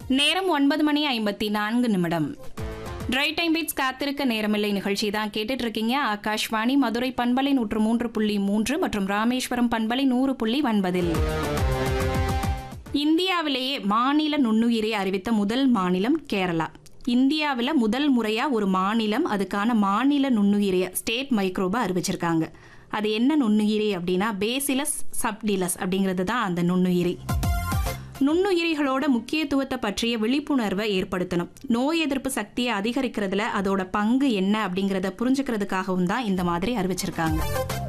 நேரம் ஒன்பது மணி ஐம்பத்தி நான்கு நிமிடம் ட்ரை டைம் பீட்ஸ் காத்திருக்க நேரமில்லை நிகழ்ச்சி தான் கேட்டுட்டு இருக்கீங்க ஆகாஷ்வாணி மதுரை பண்பலை நூற்று மூன்று புள்ளி மூன்று மற்றும் ராமேஸ்வரம் பண்பலை நூறு புள்ளி ஒன்பதில் இந்தியாவிலேயே மாநில நுண்ணுயிரை அறிவித்த முதல் மாநிலம் கேரளா இந்தியாவில் முதல் முறையாக ஒரு மாநிலம் அதுக்கான மாநில நுண்ணுயிரிய ஸ்டேட் மைக்ரோபா அறிவிச்சிருக்காங்க அது என்ன நுண்ணுயிரி அப்படின்னா பேசிலஸ் சப்டிலஸ் அப்படிங்கிறது தான் அந்த நுண்ணுயிரி நுண்ணுயிரிகளோட முக்கியத்துவத்தை பற்றிய விழிப்புணர்வை ஏற்படுத்தணும் நோய் எதிர்ப்பு சக்தியை அதிகரிக்கிறதுல அதோட பங்கு என்ன அப்படிங்கிறத புரிஞ்சுக்கிறதுக்காகவும் தான் இந்த மாதிரி அறிவிச்சிருக்காங்க